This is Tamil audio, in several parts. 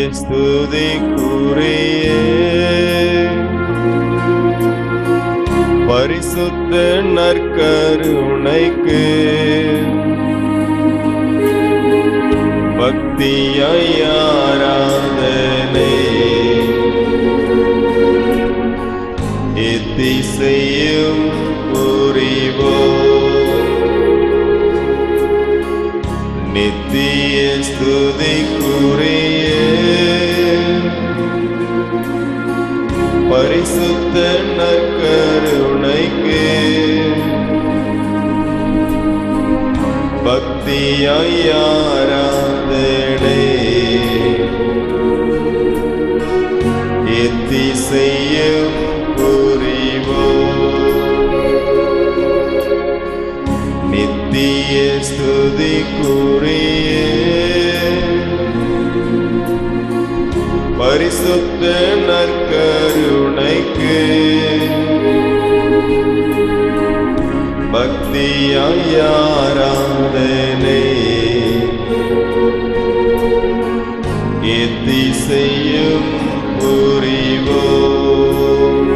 ஸ்துதிக்குரிய பரிசுத்த நற்கருணைக்கு பக்தியாய் ஆராதனை எத்திசையும் புரிவோம் நித்திய ஸ்துதிக்குரிய பரிசுத்த நற்கருணைக்கு பக்தியாய் ஆராதனை எத்திசையும் புரிவோம் நித்திய ஸ்துதிக்குரிய பரிசுத்த நற்கருணைக்கு பக்தியாய் ஆராதனை எத்திசையும் புரிவோம்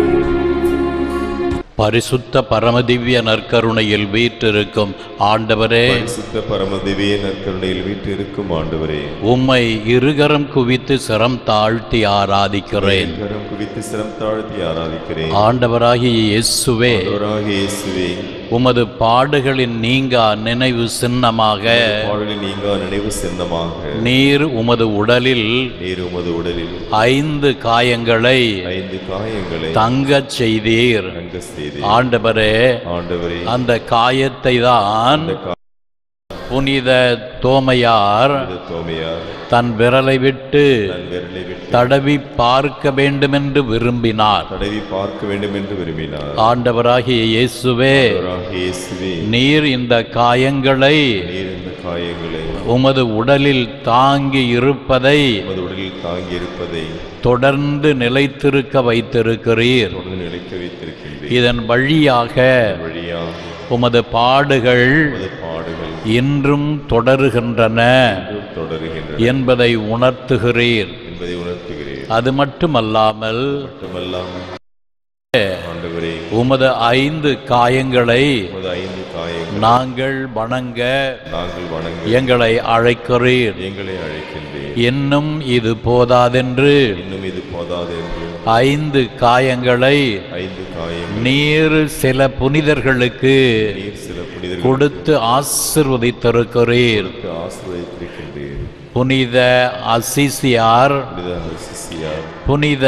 பரிசுத்த பரமதிவ்ய நற்கருணையில் வீற்றிருக்கும் ஆண்டவரே பரிசுத்த பரமதிவிய நற்கருணையில் வீற்றிருக்கும் ஆண்டவரே உம்மை இருகரம் குவித்து சிரம் தாழ்த்தி ஆராதிக்கிறேன் கரம் குவித்து சிரம் தாழ்த்தி ஆராதிக்கிறேன் ஆண்டவராகிய இயேசுவே ஆண்டவராகிய இயேசுவே உமது பாடுகளின் நீங்கா நினைவு சின்னமாக பாடலில் நீங்கா நினைவு சின்னமாக நீர் உமது உடலில் நீர் உமது உடலில் ஐந்து காயங்களை ஐந்து காயங்களை தங்கச் செய்தீர் தங்க செய்து ஆண்டவரே ஆண்டவரே அந்த காயத்தை தான் இந்த கா- புனித தோமையார் இந்த தோமையார் தன் விரலை விட்டு தன் விரலை விட்டு தடவி பார்க்க வேண்டுமென்று விரும்பினார் தடவி பார்க்க வேண்டும் என்று விரும்பினார் ஆண்டவராகிய இயேசுவே ஆண்டவராகிய இயேசுவே நீர் இந்த காயங்களை நீர் இந்த காயங்களை உமது உடலில் தாங்கி இருப்பதை உமது உடலில் தாங்கி இருப்பதை தொடர்ந்து நிலைத்திருக்க வைத்திருக்கிறீர் தொடர்ந்து நிலைக்க வைத்திருக்கின்றேன் இதன் வழியாக வழியாக உமது பாடுகள் உமது பாடுகள் இன்றும் தொடருகின்றன இன்றும் தொடருகின்றன என்பதை உணர்த்துகிறீர் என்பதை உணர்த்துகிறேன் அது மட்டுமல்லாமல் மட்டுமல்லாமல் ஆண்டவரே உமது ஐந்து காயங்களை உமது ஐந்து காயங்கள் நாங்கள் வணங்க நாங்கள் வணங்க எங்களை அழைக்கிறீர் எங்களை அழைக்கின்றேன் இன்னும் இது போதாதென்று இன்னும் இது போதாது என்று ஐந்து காயங்களை ஐந்து காயம் நீர் சில புனிதர்களுக்கு நீர் சில புனிதர்களுக்கு கொடுத்து ஆசிர்வதித்திருக்கிறீர் ஆசிர்வதித்திருக்கின்றேன் புனித அசிசியார் புனித சிசியார் புனித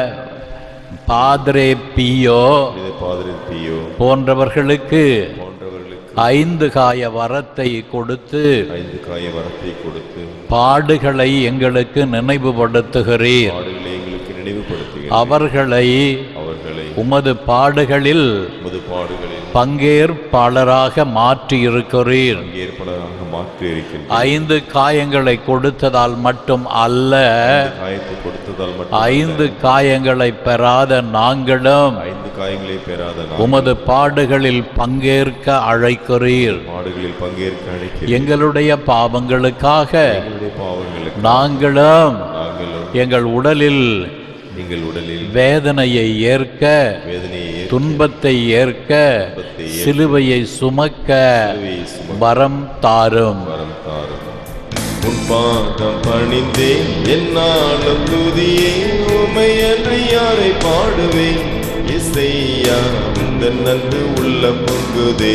பாத்ரே பியோ புனித பாதிரி பியோ போன்றவர்களுக்கு போன்றவர்களுக்கு ஐந்து காய வரத்தை கொடுத்து ஐந்து காய வரத்தை கொடுத்து பாடுகளை எங்களுக்கு நினைவுபடுத்துகிறீர் பாடுகளை எங்களுக்கு நினைவுபடுத்துகிறேன் அவர்களை அவர்களை உமது பாடுகளில் உமது பாடுகளில் பங்கேற்பாளராக மாற்றியிருக்கிறீர் பங்கேற்பதாக மாற்றி இருக்கின்ற ஐந்து காயங்களை கொடுத்ததால் மட்டும் அல்ல காயத்தை கொடுத்ததால் மட்டும் ஐந்து காயங்களை பெறாத நாங்களும் ஐந்து காயங்களை பெறாத நான் உமது பாடுகளில் பங்கேற்க அழைக்கிறீர் பாடுகளில் பங்கேற்க அழைக்கிறேன் எங்களுடைய பாவங்களுக்காக எங்களுடைய பாவங்களுக்கு நாங்களும் நாங்களும் எங்கள் உடலில் எங்கள் உடலில் வேதனையை ஏற்க வேதனையை ஏற்று துன்பத்தை ஏற்க துன்பத்தை ஏற்று சிலுவையை சுமக்க சிலுவையை சுமக்க வரம் தாரும் வரம் தாரும் உன் பாதம் பணிந்தேன் என்னாலும் துதியே உமை அன்று யாரை பாடுவேன் இசையா இந்த நன்று உள்ள பொங்குதே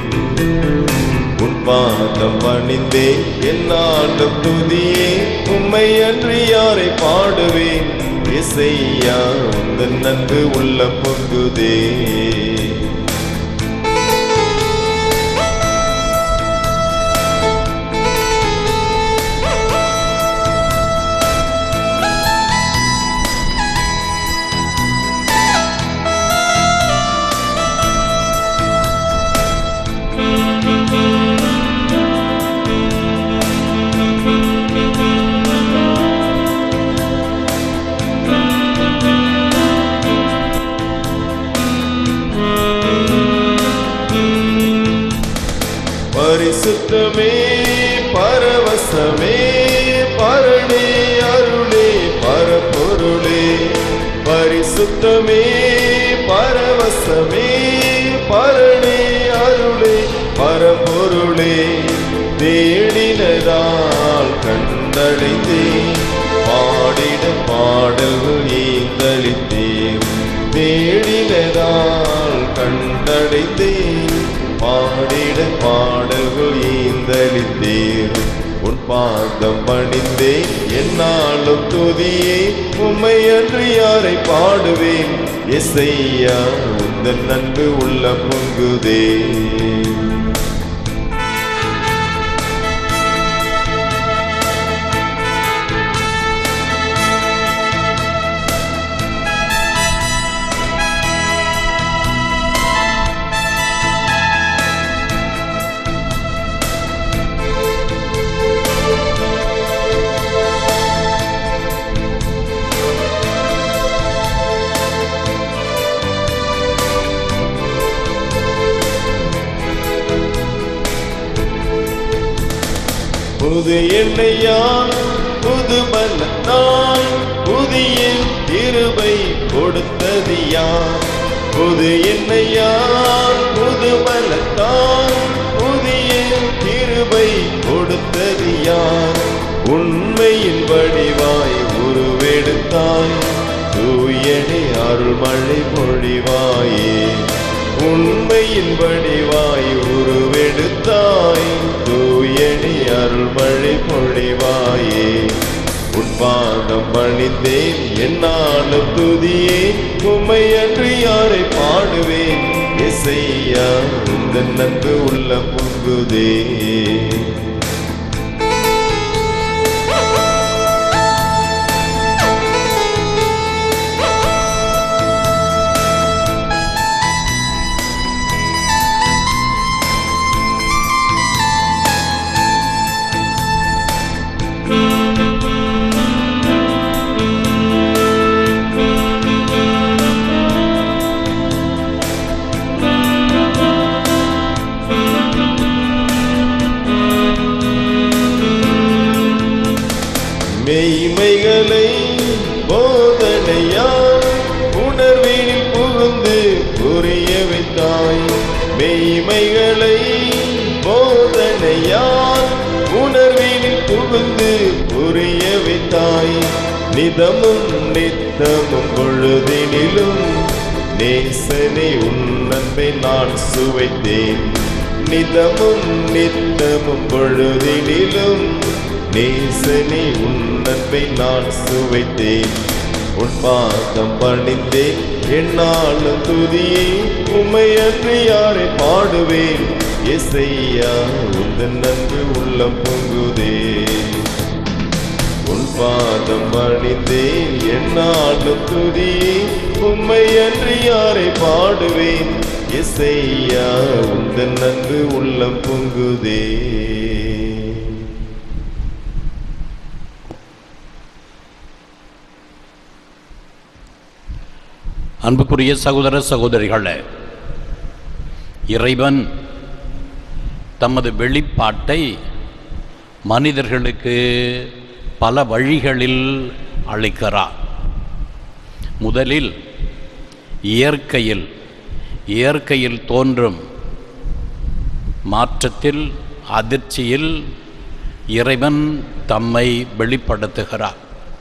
உன் பாதம் பணிந்தேன் என்னாலும் துதியே உம்மை அன்று யாரை பாடுவேன் இசையா இந்த நன்று உள்ள பொங்குதே பரிசுத்தமே பரவசமே பரணே அருளே பரம்பொருளே தேடினதால் கண்டடைந்தேன் பாடிட பாடல்கள் ஈந்தளித்தேன் தேடினதால் கண்டடைந்தேன் பாடிட பாடல்கள் ஈந்தளித்தேன் உன் பாதம் பணிந்தேன் என்னாலும் துதியே உம்மை அன்று யாரை பாடுவேன் எஸ்ஐயா உந்தன் நன்கு உள்ள பொங்குதே புது எண்ணெயான் புது பலத்தான் புதிய இருபை கொடுத்தது யார் புது எண்ணெயான் புது பலத்தான் புதிய இருபை கொடுத்தது யார் உண்மையின் வடிவாய் உருவெடுத்தாய் தூயனே அருள்மழை பொழிவாயே உண்மையின் வடிவாய் உருவெடுத்தாய் தூயனி அருள்மழை பொழிவாயே உட்பாதம் பணிந்தேன் என்னாலும் துதியே உம்மை அன்று யாரை பாடுவேன் இசையா இந்த நன்பு உள்ள பொங்குதே மெய்மைகளை போதனையால் உணர்வினில் புகுந்து புரிய வைத்தாய் மெய்மைகளை போதனையால் உணர்வினில் புகுந்து புரிய வைத்தாய் நிதமும் நித்தமும் பொழுதினிலும் நேசனை உன் அன்பை நான் சுவைத்தேன் நிதமும் நித்தமும் பொழுதினிலும் நேசனே உன் அன்பை நான் சுவைத்தேன் உன் பாதம் பணிந்தேன் என்னாலும் துதியே உம்மை அன்று யாரை பாடுவேன் எசையா உந்தன் நன்று உள்ளம் பொங்குதே உன் பாதம் பணிந்தேன் என்னாலும் துதியே உம்மை அன்று யாரை பாடுவேன் எசையா உந்தன் நன்று உள்ளம் பொங்குதே அன்புக்குரிய சகோதர சகோதரிகளே இறைவன் தமது வெளிப்பாட்டை மனிதர்களுக்கு பல வழிகளில் அளிக்கிறார் முதலில் இயற்கையில் இயற்கையில் தோன்றும் மாற்றத்தில் அதிர்ச்சியில் இறைவன் தம்மை வெளிப்படுத்துகிறார்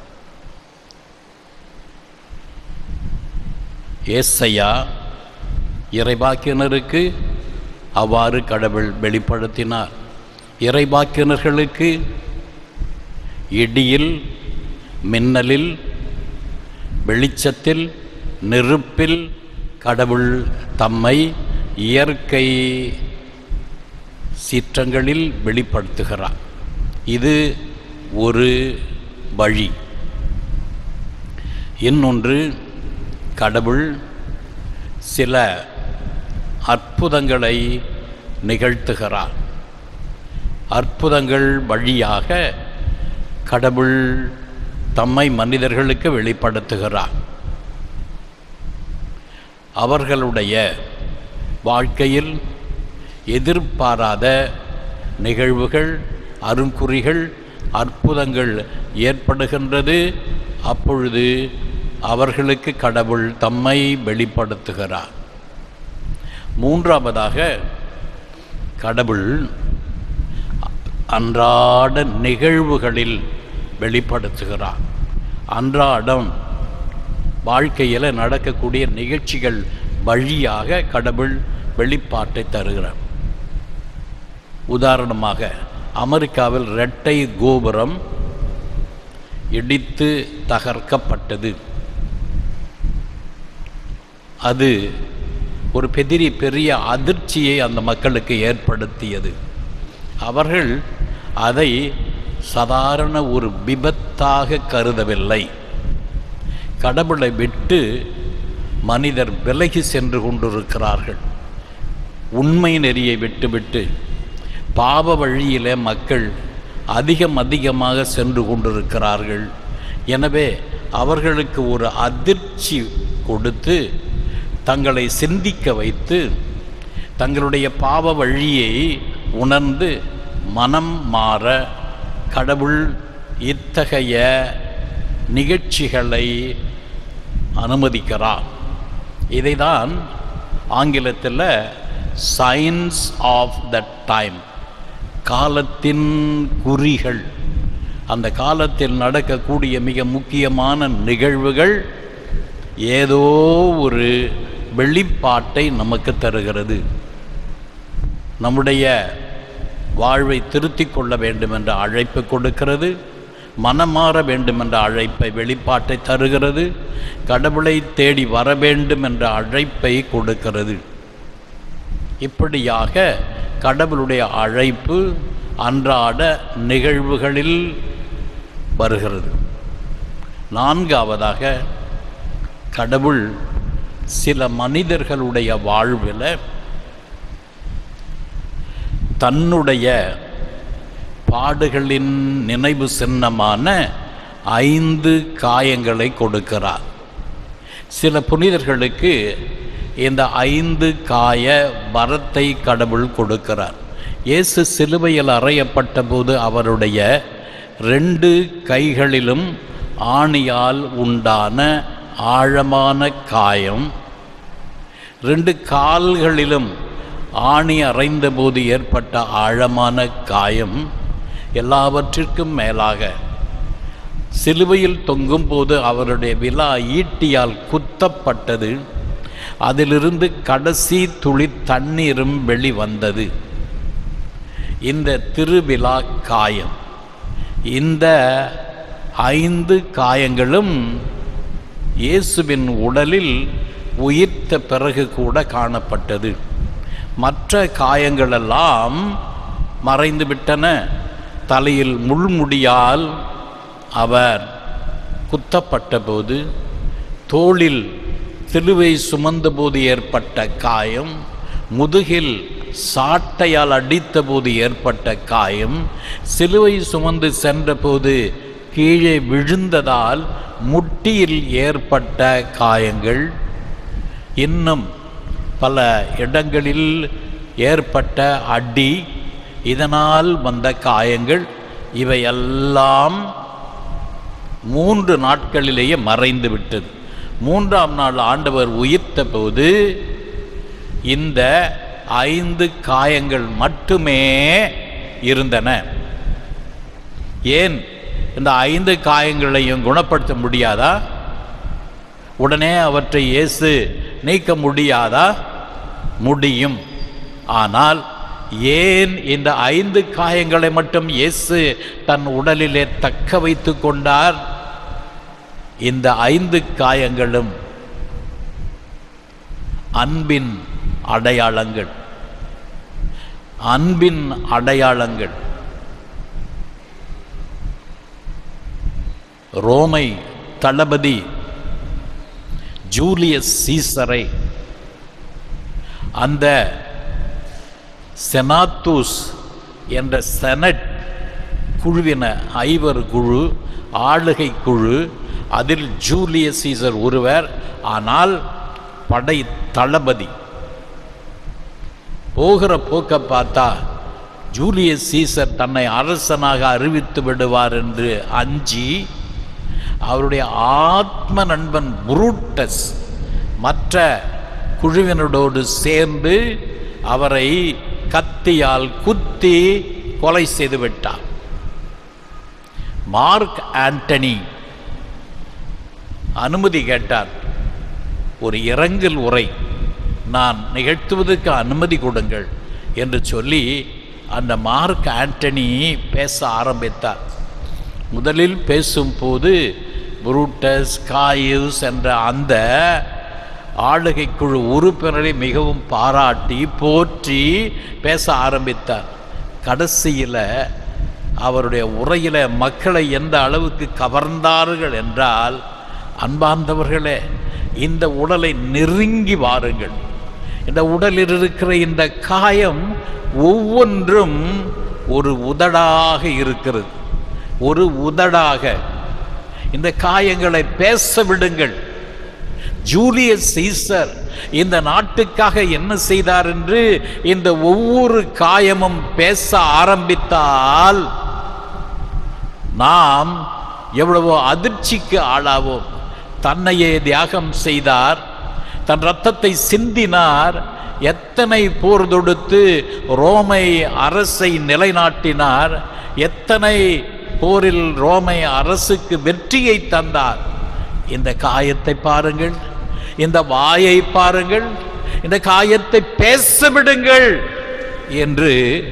ஏசையா இறைபாக்கினருக்கு அவ்வாறு கடவுள் வெளிப்படுத்தினார் இறைபாக்கினர்களுக்கு இடியில் மின்னலில் வெளிச்சத்தில் நெருப்பில் கடவுள் தம்மை இயற்கை சீற்றங்களில் வெளிப்படுத்துகிறார் இது ஒரு வழி இன்னொன்று கடவுள் சில அற்புதங்களை நிகழ்த்துகிறார் அற்புதங்கள் வழியாக கடவுள் தம்மை மனிதர்களுக்கு வெளிப்படுத்துகிறார் அவர்களுடைய வாழ்க்கையில் எதிர்பாராத நிகழ்வுகள் அருங்குறிகள் அற்புதங்கள் ஏற்படுகின்றது அப்பொழுது அவர்களுக்கு கடவுள் தம்மை வெளிப்படுத்துகிறார் மூன்றாவதாக கடவுள் அன்றாட நிகழ்வுகளில் வெளிப்படுத்துகிறார் அன்றாடம் வாழ்க்கையில் நடக்கக்கூடிய நிகழ்ச்சிகள் வழியாக கடவுள் வெளிப்பாட்டை தருகிறார் உதாரணமாக அமெரிக்காவில் இரட்டை கோபுரம் இடித்து தகர்க்கப்பட்டது அது ஒரு பெரிய பெரிய அதிர்ச்சியை அந்த மக்களுக்கு ஏற்படுத்தியது அவர்கள் அதை சாதாரண ஒரு விபத்தாக கருதவில்லை கடவுளை விட்டு மனிதர் விலகி சென்று கொண்டிருக்கிறார்கள் உண்மை நெறியை விட்டுவிட்டு பாவ வழியிலே மக்கள் அதிகம் அதிகமாக சென்று கொண்டிருக்கிறார்கள் எனவே அவர்களுக்கு ஒரு அதிர்ச்சி கொடுத்து தங்களை சிந்திக்க வைத்து தங்களுடைய பாவ வழியை உணர்ந்து மனம் மாற கடவுள் இத்தகைய நிகழ்ச்சிகளை அனுமதிக்கிறார் இதைதான் ஆங்கிலத்தில் சயின்ஸ் ஆஃப் த டைம் காலத்தின் குறிகள் அந்த காலத்தில் நடக்கக்கூடிய மிக முக்கியமான நிகழ்வுகள் ஏதோ ஒரு வெளிப்பாட்டை நமக்கு தருகிறது நம்முடைய வாழ்வை திருத்திக் கொள்ள வேண்டும் என்ற அழைப்பு கொடுக்கிறது மனம் மாற வேண்டும் என்ற அழைப்பை வெளிப்பாட்டை தருகிறது கடவுளை தேடி வர வேண்டும் என்ற அழைப்பை கொடுக்கிறது இப்படியாக கடவுளுடைய அழைப்பு அன்றாட நிகழ்வுகளில் வருகிறது நான்காவதாக கடவுள் சில மனிதர்களுடைய வாழ்வில் தன்னுடைய பாடுகளின் நினைவு சின்னமான ஐந்து காயங்களை கொடுக்கிறார் சில புனிதர்களுக்கு இந்த ஐந்து காய வரத்தை கடவுள் கொடுக்கிறார் இயேசு சிலுவையில் அறையப்பட்ட போது அவருடைய ரெண்டு கைகளிலும் ஆணியால் உண்டான ஆழமான காயம் ரெண்டு கால்களிலும் ஆணி அறைந்தபோது ஏற்பட்ட ஆழமான காயம் எல்லாவற்றிற்கும் மேலாக சிலுவையில் தொங்கும் போது அவருடைய விழா ஈட்டியால் குத்தப்பட்டது அதிலிருந்து கடைசி துளி தண்ணீரும் வெளிவந்தது இந்த திருவிழா காயம் இந்த ஐந்து காயங்களும் இயேசுவின் உடலில் உயிர்த்த பிறகு கூட காணப்பட்டது மற்ற காயங்களெல்லாம் மறைந்து விட்டன தலையில் முள்முடியால் அவர் குத்தப்பட்ட போது தோளில் சிலுவை சுமந்தபோது ஏற்பட்ட காயம் முதுகில் சாட்டையால் அடித்தபோது ஏற்பட்ட காயம் சிலுவை சுமந்து சென்றபோது கீழே விழுந்ததால் முட்டியில் ஏற்பட்ட காயங்கள் இன்னும் பல இடங்களில் ஏற்பட்ட அடி இதனால் வந்த காயங்கள் இவையெல்லாம் மூன்று நாட்களிலேயே மறைந்து விட்டது மூன்றாம் நாள் ஆண்டவர் உயிர்த்த போது இந்த ஐந்து காயங்கள் மட்டுமே இருந்தன ஏன் இந்த ஐந்து காயங்களையும் குணப்படுத்த முடியாதா உடனே அவற்றை இயேசு நீக்க முடியாதா முடியும் ஆனால் ஏன் இந்த ஐந்து காயங்களை மட்டும் இயேசு தன் உடலிலே தக்க வைத்து கொண்டார் இந்த ஐந்து காயங்களும் அன்பின் அடையாளங்கள் அன்பின் அடையாளங்கள் ரோமை தளபதி ஜூலியஸ் சீசரை அந்த செனாத்தூஸ் என்ற செனட் குழுவின ஐவர் குழு ஆளுகை குழு அதில் ஜூலியஸ் சீசர் ஒருவர் ஆனால் படை தளபதி போகிற போக்க பார்த்தா ஜூலியஸ் சீசர் தன்னை அரசனாக அறிவித்து விடுவார் என்று அஞ்சி அவருடைய ஆத்ம நண்பன் புரூட்டஸ் மற்ற குழுவினரோடு சேர்ந்து அவரை கத்தியால் குத்தி கொலை செய்து விட்டார் மார்க் ஆண்டனி அனுமதி கேட்டார் ஒரு இரங்கல் உரை நான் நிகழ்த்துவதற்கு அனுமதி கொடுங்கள் என்று சொல்லி அந்த மார்க் ஆண்டனி பேச ஆரம்பித்தார் முதலில் பேசும்போது புரூட்டஸ் காயுஸ் என்ற அந்த ஆளுகை குழு உறுப்பினரை மிகவும் பாராட்டி போற்றி பேச ஆரம்பித்தார் கடைசியில் அவருடைய உரையில மக்களை எந்த அளவுக்கு கவர்ந்தார்கள் என்றால் அன்பார்ந்தவர்களே இந்த உடலை நெருங்கி வாருங்கள் இந்த உடலில் இருக்கிற இந்த காயம் ஒவ்வொன்றும் ஒரு உதடாக இருக்கிறது ஒரு உதடாக இந்த காயங்களை பேச விடுங்கள் ஜூலியஸ் சீசர் இந்த நாட்டுக்காக என்ன செய்தார் என்று இந்த ஒவ்வொரு காயமும் பேச ஆரம்பித்தால் நாம் எவ்வளவோ அதிர்ச்சிக்கு ஆளாவோம் தன்னையே தியாகம் செய்தார் தன் ரத்தத்தை சிந்தினார் எத்தனை போர் தொடுத்து ரோமை அரசை நிலைநாட்டினார் எத்தனை போரில் ரோமை அரசுக்கு வெற்றியை தந்தார் இந்த காயத்தை பாருங்கள் இந்த வாயை பாருங்கள் இந்த காயத்தை பேச விடுங்கள் என்று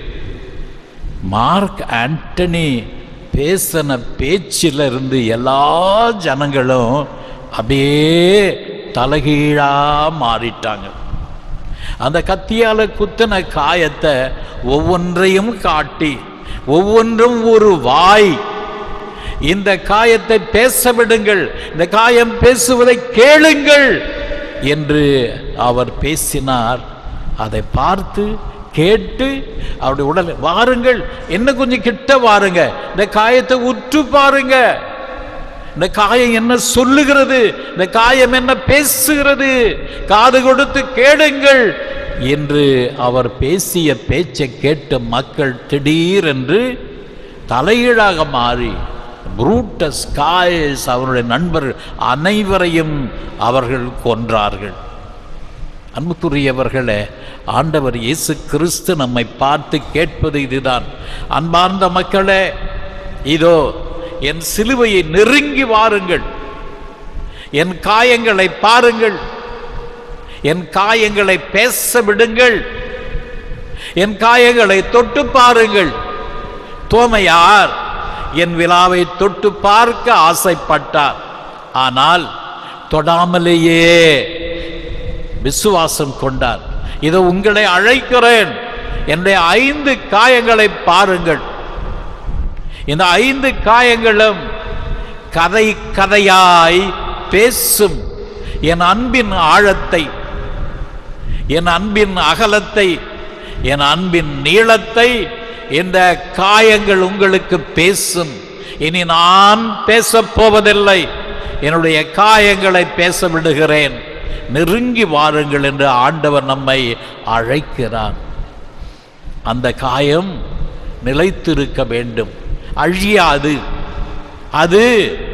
மார்க் ஆண்டனி பேசின பேச்சில் இருந்து எல்லா ஜனங்களும் அப்படியே தலைகீழா மாறிட்டாங்க அந்த கத்தியால குத்தின காயத்தை ஒவ்வொன்றையும் காட்டி ஒவ்வொன்றும் ஒரு வாய் இந்த காயத்தை பேச விடுங்கள் இந்த காயம் பேசுவதை கேளுங்கள் என்று அவர் பேசினார் அதை பார்த்து கேட்டு அவருடைய உடல் வாருங்கள் என்ன கொஞ்சம் கிட்ட வாருங்க இந்த காயத்தை உற்று பாருங்க இந்த காயம் என்ன சொல்லுகிறது இந்த காயம் என்ன பேசுகிறது காது கொடுத்து கேளுங்கள் என்று அவர் பேசிய பேச்சை கேட்ட மக்கள் திடீரென்று தலைகீழாக மாறி புரூட்டஸ் காயஸ் அவருடைய நண்பர் அனைவரையும் அவர்கள் கொன்றார்கள் அன்புக்குரியவர்களே ஆண்டவர் இயேசு கிறிஸ்து நம்மை பார்த்து கேட்பது இதுதான் அன்பார்ந்த மக்களே இதோ என் சிலுவையை நெருங்கி வாருங்கள் என் காயங்களை பாருங்கள் என் காயங்களை பேச விடுங்கள் என் காயங்களை தொட்டு பாருங்கள் தோமையார் என் விழாவை தொட்டு பார்க்க ஆசைப்பட்டார் ஆனால் தொடாமலேயே விசுவாசம் கொண்டார் இதோ உங்களை அழைக்கிறேன் என்னுடைய ஐந்து காயங்களை பாருங்கள் இந்த ஐந்து காயங்களும் கதை கதையாய் பேசும் என் அன்பின் ஆழத்தை என் அன்பின் அகலத்தை என் அன்பின் நீளத்தை இந்த காயங்கள் உங்களுக்கு பேசும் இனி நான் பேசப் போவதில்லை என்னுடைய காயங்களை பேச விடுகிறேன் நெருங்கி வாருங்கள் என்று ஆண்டவர் நம்மை அழைக்கிறார் அந்த காயம் நிலைத்திருக்க வேண்டும் அழியாது அது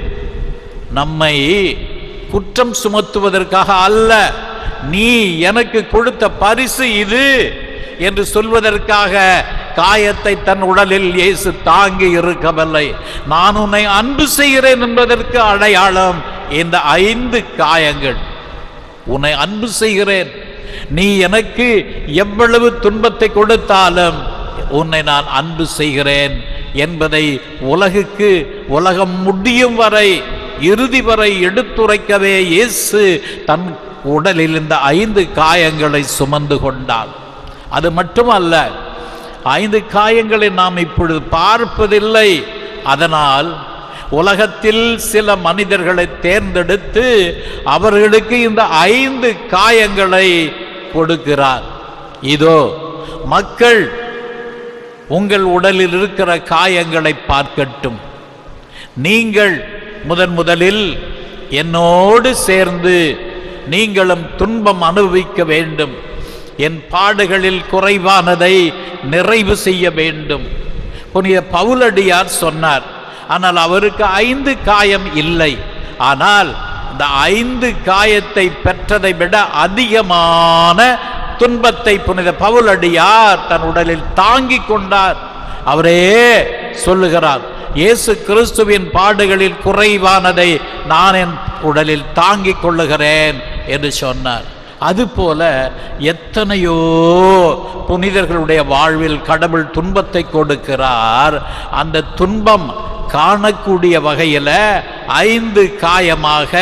நம்மை குற்றம் சுமத்துவதற்காக அல்ல நீ எனக்கு கொடுத்த பரிசு இது என்று சொல்வதற்காக காயத்தை தன் உடலில் இயேசு தாங்கி இருக்கவில்லை நான் உன்னை அன்பு செய்கிறேன் என்பதற்கு அடையாளம் இந்த ஐந்து காயங்கள் உன்னை அன்பு செய்கிறேன் நீ எனக்கு எவ்வளவு துன்பத்தை கொடுத்தாலும் உன்னை நான் அன்பு செய்கிறேன் என்பதை உலகுக்கு உலகம் முடியும் வரை இறுதி வரை எடுத்துரைக்கவே இயேசு தன் உடலில் இந்த ஐந்து காயங்களை சுமந்து கொண்டார் அது மட்டுமல்ல ஐந்து காயங்களை நாம் இப்பொழுது பார்ப்பதில்லை அதனால் உலகத்தில் சில மனிதர்களை தேர்ந்தெடுத்து அவர்களுக்கு இந்த ஐந்து காயங்களை கொடுக்கிறார் இதோ மக்கள் உங்கள் உடலில் இருக்கிற காயங்களை பார்க்கட்டும் நீங்கள் முதன் முதலில் என்னோடு சேர்ந்து நீங்களும் துன்பம் அனுபவிக்க வேண்டும் என் பாடுகளில் குறைவானதை நிறைவு செய்ய வேண்டும் புனித பவுலடியார் சொன்னார் ஆனால் அவருக்கு ஐந்து காயம் இல்லை ஆனால் இந்த ஐந்து காயத்தை பெற்றதை விட அதிகமான துன்பத்தை புனித பவுலடியார் தன் உடலில் தாங்கிக் கொண்டார் அவரே சொல்லுகிறார் இயேசு கிறிஸ்துவின் பாடுகளில் குறைவானதை நான் என் உடலில் தாங்கிக் கொள்ளுகிறேன் என்று சொன்னார் அதுபோல எத்தனையோ புனிதர்களுடைய வாழ்வில் கடவுள் துன்பத்தை கொடுக்கிறார் அந்த துன்பம் காணக்கூடிய வகையில் ஐந்து காயமாக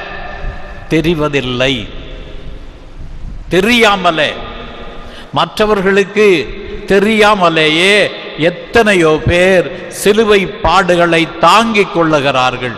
தெரிவதில்லை தெரியாமலே மற்றவர்களுக்கு தெரியாமலேயே எத்தனையோ பேர் சிலுவை பாடுகளை தாங்கிக் கொள்ளுகிறார்கள்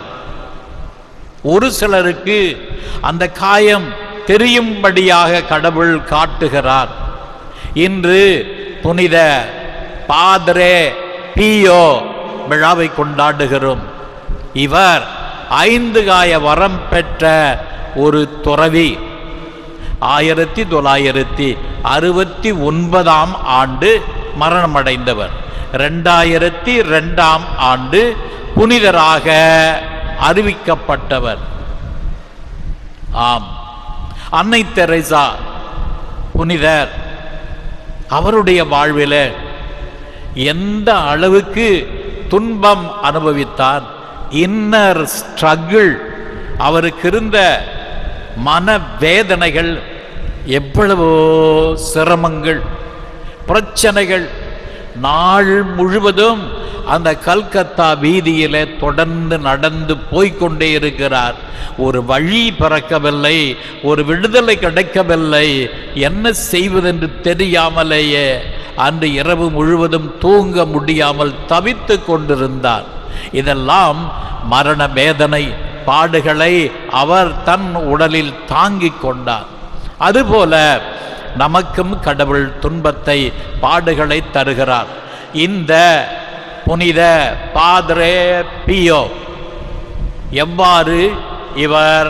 ஒரு சிலருக்கு அந்த காயம் தெரியும்படியாக கடவுள் காட்டுகிறார் இன்று புனித பாதரே பியோ விழாவை கொண்டாடுகிறோம் இவர் ஐந்து காய வரம் பெற்ற ஒரு துறவி ஆயிரத்தி தொள்ளாயிரத்தி அறுபத்தி ஒன்பதாம் ஆண்டு மரணமடைந்தவர் ரெண்டாயிரத்தி ரெண்டாம் ஆண்டு புனிதராக அறிவிக்கப்பட்டவர் ஆம் அன்னை தெரேசா புனிதர் அவருடைய வாழ்வில் எந்த அளவுக்கு துன்பம் அனுபவித்தார் இன்னர் ஸ்ட்ரகிள் அவருக்கு இருந்த மன வேதனைகள் எவ்வளவோ சிரமங்கள் பிரச்சனைகள் நாள் முழுவதும் அந்த கல்கத்தா வீதியிலே தொடர்ந்து நடந்து போய்க்கொண்டே இருக்கிறார் ஒரு வழி பிறக்கவில்லை ஒரு விடுதலை கிடைக்கவில்லை என்ன செய்வதென்று தெரியாமலேயே அன்று இரவு முழுவதும் தூங்க முடியாமல் தவித்து கொண்டிருந்தார் இதெல்லாம் மரண வேதனை பாடுகளை அவர் தன் உடலில் தாங்கிக் கொண்டார் அதுபோல நமக்கும் கடவுள் துன்பத்தை பாடுகளை தருகிறார் இந்த புனித பாதரே பியோ எவ்வாறு இவர்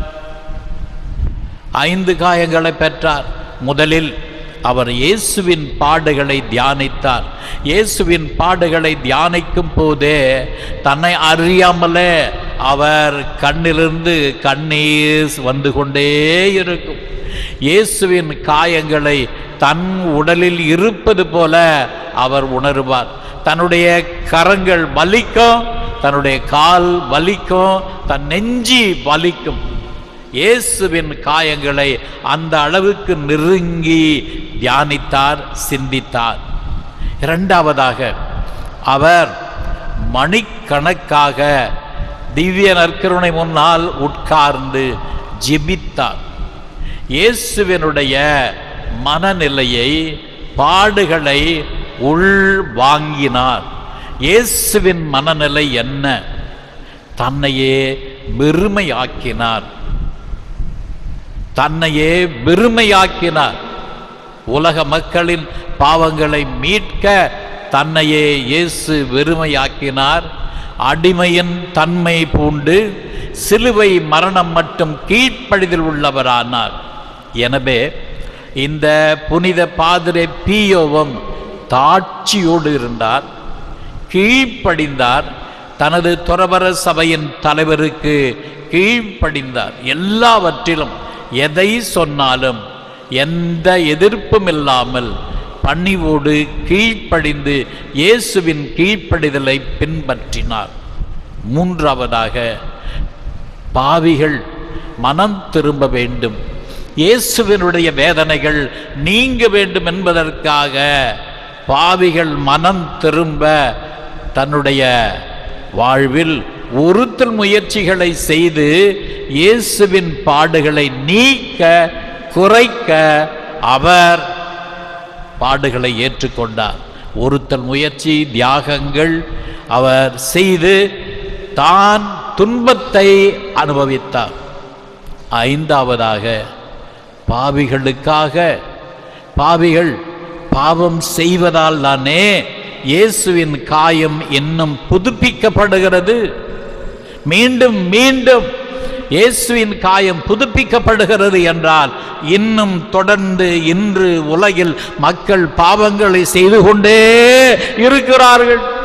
ஐந்து காயங்களை பெற்றார் முதலில் அவர் இயேசுவின் பாடுகளை தியானித்தார் இயேசுவின் பாடுகளை தியானிக்கும் போதே தன்னை அறியாமலே அவர் கண்ணிலிருந்து கண்ணீர் வந்து கொண்டே இருக்கும் இயேசுவின் காயங்களை தன் உடலில் இருப்பது போல அவர் உணருவார் தன்னுடைய கரங்கள் வலிக்கும் தன்னுடைய கால் வலிக்கும் தன் நெஞ்சி வலிக்கும் இயேசுவின் காயங்களை அந்த அளவுக்கு நெருங்கி தியானித்தார் சிந்தித்தார் இரண்டாவதாக அவர் மணிக்கணக்காக திவ்ய நற்கருணை முன்னால் உட்கார்ந்து ஜெபித்தார் இயேசுவினுடைய மனநிலையை பாடுகளை உள் வாங்கினார் இயேசுவின் மனநிலை என்ன தன்னையே வெறுமையாக்கினார் தன்னையே வெறுமையாக்கினார் உலக மக்களின் பாவங்களை மீட்க தன்னையே இயேசு வெறுமையாக்கினார் அடிமையின் தன்மை பூண்டு சிலுவை மரணம் மட்டும் கீழ்ப்படிதில் உள்ளவரானார் எனவே இந்த புனித பாதிரே பியோவும் தாட்சியோடு இருந்தார் கீழ்ப்படிந்தார் தனது துறவர சபையின் தலைவருக்கு கீழ்ப்படிந்தார் எல்லாவற்றிலும் எதை சொன்னாலும் எந்த எதிர்ப்பும் இல்லாமல் பணிவோடு கீழ்ப்படிந்து இயேசுவின் கீழ்ப்படிதலை பின்பற்றினார் மூன்றாவதாக பாவிகள் மனம் திரும்ப வேண்டும் இயேசுவினுடைய வேதனைகள் நீங்க வேண்டும் என்பதற்காக பாவிகள் மனம் திரும்ப தன்னுடைய வாழ்வில் ஒருத்தல் முயற்சிகளை செய்து இயேசுவின் பாடுகளை நீக்க குறைக்க அவர் பாடுகளை ஏற்றுக்கொண்டார் ஒருத்தல் முயற்சி தியாகங்கள் அவர் செய்து தான் துன்பத்தை அனுபவித்தார் ஐந்தாவதாக பாவிகளுக்காக பாவிகள் பாவம் செய்வதால் தானே இயேசுவின் காயம் இன்னும் புதுப்பிக்கப்படுகிறது மீண்டும் மீண்டும் இயேசுவின் காயம் புதுப்பிக்கப்படுகிறது என்றால் இன்னும் தொடர்ந்து இன்று உலகில் மக்கள் பாவங்களை செய்து கொண்டே இருக்கிறார்கள்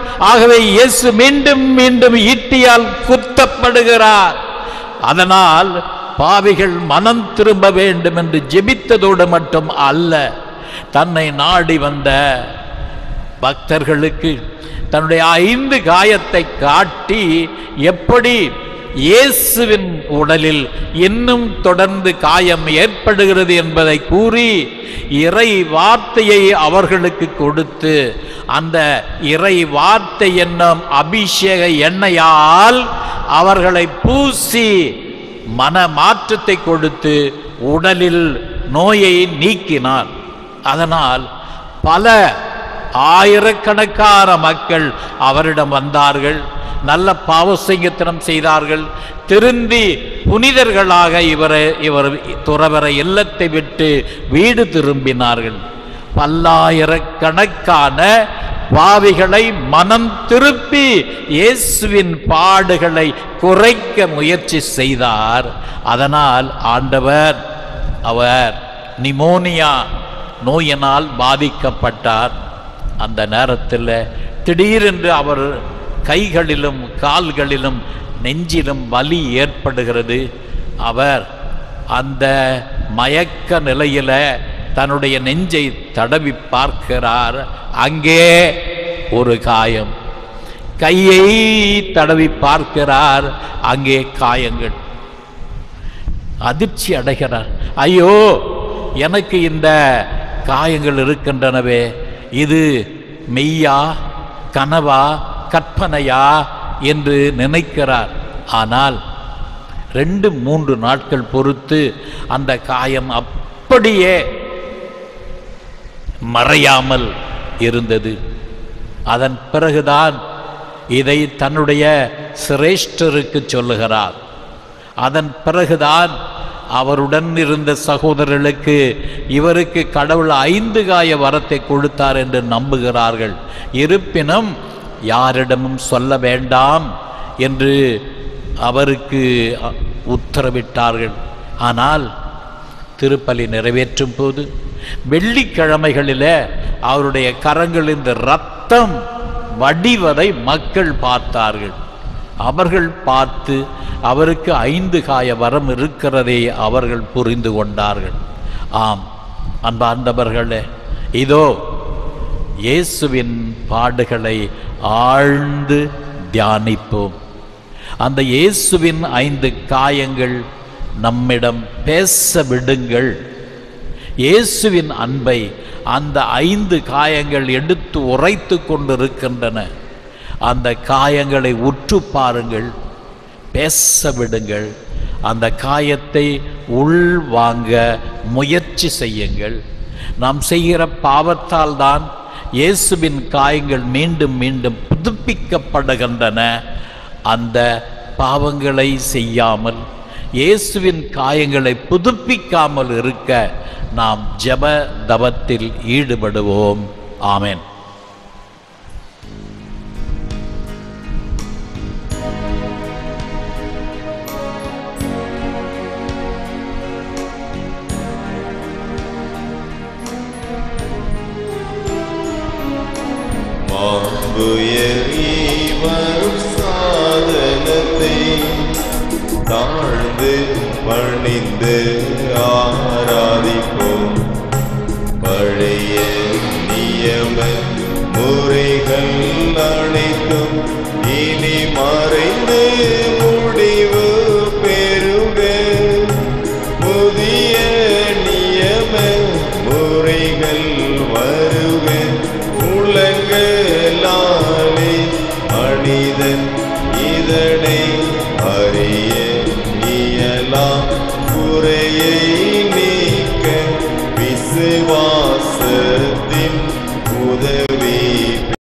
ஆகவே இயேசு மீண்டும் மீண்டும் ஈட்டியால் குத்தப்படுகிறார் அதனால் பாவிகள் மனம் திரும்ப வேண்டும் என்று ஜெபித்ததோடு மட்டும் அல்ல தன்னை நாடி வந்த பக்தர்களுக்கு தன்னுடைய ஐந்து காயத்தை காட்டி எப்படி இயேசுவின் உடலில் இன்னும் தொடர்ந்து காயம் ஏற்படுகிறது என்பதை கூறி இறை வார்த்தையை அவர்களுக்கு கொடுத்து அந்த இறை வார்த்தை என்னும் அபிஷேக எண்ணெயால் அவர்களை பூசி மன மாற்றத்தை கொடுத்து உடலில் நோயை நீக்கினார் அதனால் பல ஆயிரக்கணக்கான மக்கள் அவரிடம் வந்தார்கள் நல்ல பாவசங்கத்தனம் செய்தார்கள் திருந்தி புனிதர்களாக இவரை இவர் துறவர இல்லத்தை விட்டு வீடு திரும்பினார்கள் பல்லாயிரக்கணக்கான பாவிகளை மனம் திருப்பி இயேசுவின் பாடுகளை குறைக்க முயற்சி செய்தார் அதனால் ஆண்டவர் அவர் நிமோனியா நோயினால் பாதிக்கப்பட்டார் அந்த நேரத்தில் திடீரென்று அவர் கைகளிலும் கால்களிலும் நெஞ்சிலும் வலி ஏற்படுகிறது அவர் அந்த மயக்க நிலையில தன்னுடைய நெஞ்சை தடவி பார்க்கிறார் அங்கே ஒரு காயம் கையை தடவி பார்க்கிறார் அங்கே காயங்கள் அதிர்ச்சி அடைகிறார் ஐயோ எனக்கு இந்த காயங்கள் இருக்கின்றனவே இது மெய்யா கனவா கற்பனையா என்று நினைக்கிறார் ஆனால் ரெண்டு மூன்று நாட்கள் பொறுத்து அந்த காயம் அப்படியே மறையாமல் இருந்தது அதன் பிறகுதான் இதை தன்னுடைய சிரேஷ்டருக்கு சொல்லுகிறார் அதன் பிறகுதான் அவருடன் இருந்த சகோதரர்களுக்கு இவருக்கு கடவுள் ஐந்து காய வரத்தை கொடுத்தார் என்று நம்புகிறார்கள் இருப்பினும் யாரிடமும் சொல்ல வேண்டாம் என்று அவருக்கு அ, உத்தரவிட்டார்கள் ஆனால் திருப்பலி நிறைவேற்றும் போது வெள்ளிக்கிழமைகளில் அவருடைய கரங்கள் இந்த ரத்தம் வடிவதை மக்கள் பார்த்தார்கள் அவர்கள் பார்த்து அவருக்கு ஐந்து காய வரம் இருக்கிறதை அவர்கள் புரிந்து கொண்டார்கள் ஆம் அன்பார்ந்தவர்களே இதோ இயேசுவின் பாடுகளை ஆழ்ந்து தியானிப்போம் அந்த இயேசுவின் ஐந்து காயங்கள் நம்மிடம் பேச விடுங்கள் இயேசுவின் அன்பை அந்த ஐந்து காயங்கள் எடுத்து உரைத்து கொண்டிருக்கின்றன அந்த காயங்களை உற்று பாருங்கள் பேச விடுங்கள் அந்த காயத்தை உள்வாங்க முயற்சி செய்யுங்கள் நாம் செய்கிற பாவத்தால் தான் இயேசுவின் காயங்கள் மீண்டும் மீண்டும் புதுப்பிக்கப்படுகின்றன அந்த பாவங்களை செய்யாமல் இயேசுவின் காயங்களை புதுப்பிக்காமல் இருக்க நாம் ஜெப தவத்தில் ஈடுபடுவோம் ஆமென் மாண்புயரி வரும் சாதனத்தை தாழ்ந்து பணிந்து ஆராதிப்போம் பழைய நியம முறைகள் அனைத்தும் இனி மறைந்து